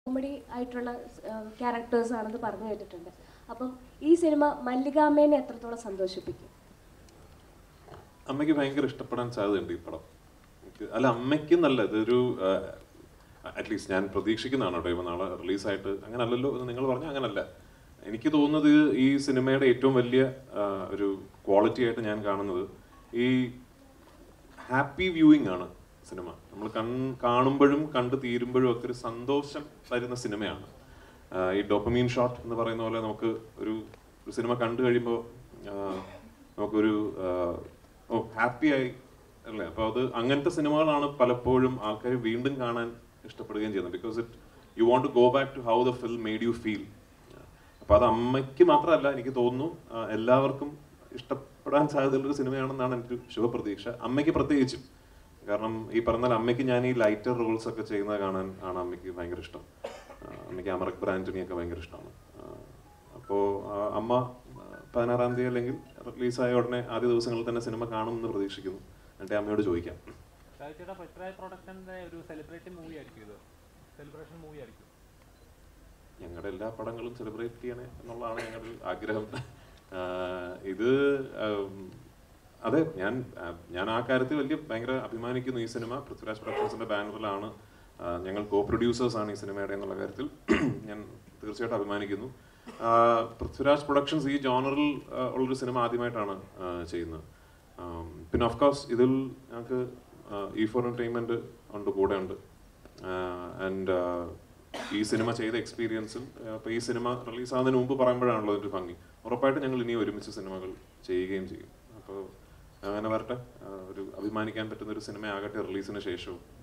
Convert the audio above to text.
comedy ആയിട്ടുള്ള characters ആണെന്ന് പറഞ്ഞു കേട്ടിട്ടുണ്ട് അപ്പം ഈ സിനിമ മല്ലികാമ്മേനെ എത്രത്തോളം സന്തോഷിപ്പിക്കും അമ്മയ്ക്ക് ഭയങ്കര ഇഷ്ടപ്പെടാൻ സാധ്യതയുണ്ട് ഈ പടം എനിക്ക് അല്ല അമ്മയ്ക്ക് നല്ല ഇതൊരു അറ്റ്ലീസ്റ്റ് ഞാൻ പ്രതീക്ഷിക്കുന്നതാണ് കേട്ടോ ഇപ്പം നാളെ റിലീസായിട്ട് അങ്ങനെ അല്ലല്ലോ എന്ന് നിങ്ങൾ പറഞ്ഞാൽ അങ്ങനല്ല എനിക്ക് തോന്നുന്നത് ഈ സിനിമയുടെ ഏറ്റവും വലിയ ആ, ഒരു ക്വാളിറ്റി ആയിട്ട് ഞാൻ കാണുന്നത് ഈ ഹാപ്പി വ്യൂയിങ് ആണ് സിനിമ നമ്മൾ കൺ കാണുമ്പോഴും കണ്ടു തീരുമ്പോഴും ഒക്കെ ഒരു സന്തോഷം തരുന്ന സിനിമയാണ് ആ, ഈ ഡോപ്പമീൻ ഷോട്ട് എന്ന് പറയുന്ന പോലെ നമുക്ക് ഒരു ഒരു സിനിമ കണ്ടു കഴിയുമ്പോൾ നമുക്കൊരു ആ, ഓ ഹാപ്പി ആയി അല്ലേ അപ്പോൾ അത് അങ്ങനത്തെ സിനിമകളാണ് പലപ്പോഴും ആൾക്കാർ വീണ്ടും കാണാൻ ഇഷ്ടപ്പെടുകയും ചെയ്യുന്നത് because it you won't to go back to how the film made you feel അപ്പൊ അത് അമ്മയ്ക്ക് മാത്രമല്ല എനിക്ക് തോന്നുന്നു ആ, എല്ലാവർക്കും ഇഷ്ടപ്പെടാൻ സാധ്യതയുള്ള ഒരു സിനിമയാണെന്നാണ് എനിക്ക് ശുഭപ്രതീക്ഷ അമ്മയ്ക്ക് പ്രത്യേകിച്ചും കാരണം ഈ പറഞ്ഞാൽ അമ്മയ്ക്ക് ഞാൻ ഈ ലൈറ്റർ റോൾസ് ഒക്കെ ചെയ്യുന്നത് കാണാൻ ആണ് അമ്മയ്ക്ക് ഭയങ്കര ഇഷ്ടം ആ, അമ്മയ്ക്ക് അമറക് ബ്രാൻഡിനെയൊക്കെ ഭയങ്കര ഇഷ്ടമാണ് അപ്പോൾ അമ്മ ആ, പതിനാറാം തീയതി അല്ലെങ്കിൽ റിലീസായ ഉടനെ ആദ്യ ദിവസങ്ങളിൽ തന്നെ സിനിമ കാണുമെന്ന് പ്രതീക്ഷിക്കുന്നു എന്നിട്ട് അമ്മയോട് ചോദിക്കാം ചേട്ടാ പൃഥ്വിരാജ് പ്രൊഡക്ഷന്റെ ഒരു സെലിബ്രേഷൻ മൂവി ആയിരിക്കും ഇത് സെലിബ്രേഷൻ മൂവി ആയിരിക്കും ഞങ്ങളുടെ എല്ലാ പടങ്ങളും സെലിബ്രേറ്റ് ചെയ്യണേ എന്നുള്ളതാണ് ഞങ്ങളുടെ ഒരു ആഗ്രഹം ആഹ് ഇത് ആം, അതെ ഞാൻ ആ, ഞാൻ ആ കാര്യത്തിൽ വലിയ ഭയങ്കര അഭിമാനിക്കുന്നു ഈ സിനിമ പൃഥ്വിരാജ് പ്രൊഡക്ഷൻസിന്റെ ബാനറിലാണ് ആഹ് ഞങ്ങൾ കോ പ്രൊഡ്യൂസേഴ്സ് ആണ് ഈ സിനിമയുടെ എന്നുള്ള കാര്യത്തിൽ ഞാൻ തീർച്ചയായിട്ടും അഭിമാനിക്കുന്നു ആഹ് പൃഥ്വിരാജ് പ്രൊഡക്ഷൻസ് ഈ ജോണറിൽ ഉള്ളൊരു സിനിമ ആദ്യമായിട്ടാണ് ആഹ് ചെയ്യുന്നത് ആം, പിന്നെ ഓഫ് കോഴ്സ് ഇതിൽ ഞങ്ങൾക്ക് ഇ ഫോർ എന്റർടൈൻമെന്റ് ഉണ്ട് കൂടെ ഉണ്ട് ആൻഡ് ഈ സിനിമ ചെയ്ത എക്സ്പീരിയൻസും അപ്പോൾ ഈ സിനിമ റിലീസ് ആകുന്നതിന് മുമ്പ് പറയുമ്പോഴാണല്ലോ അതിൻ്റെ ഭംഗി ഉറപ്പായിട്ടും ഞങ്ങൾ ഇനി ഒരുമിച്ച് സിനിമകൾ ചെയ്യുകയും ചെയ്യും അപ്പോൾ അങ്ങനെ വരട്ടെ ആ, ഒരു അഭിമാനിക്കാൻ പറ്റുന്ന ഒരു സിനിമ ആകട്ടെ റിലീസിന് ശേഷവും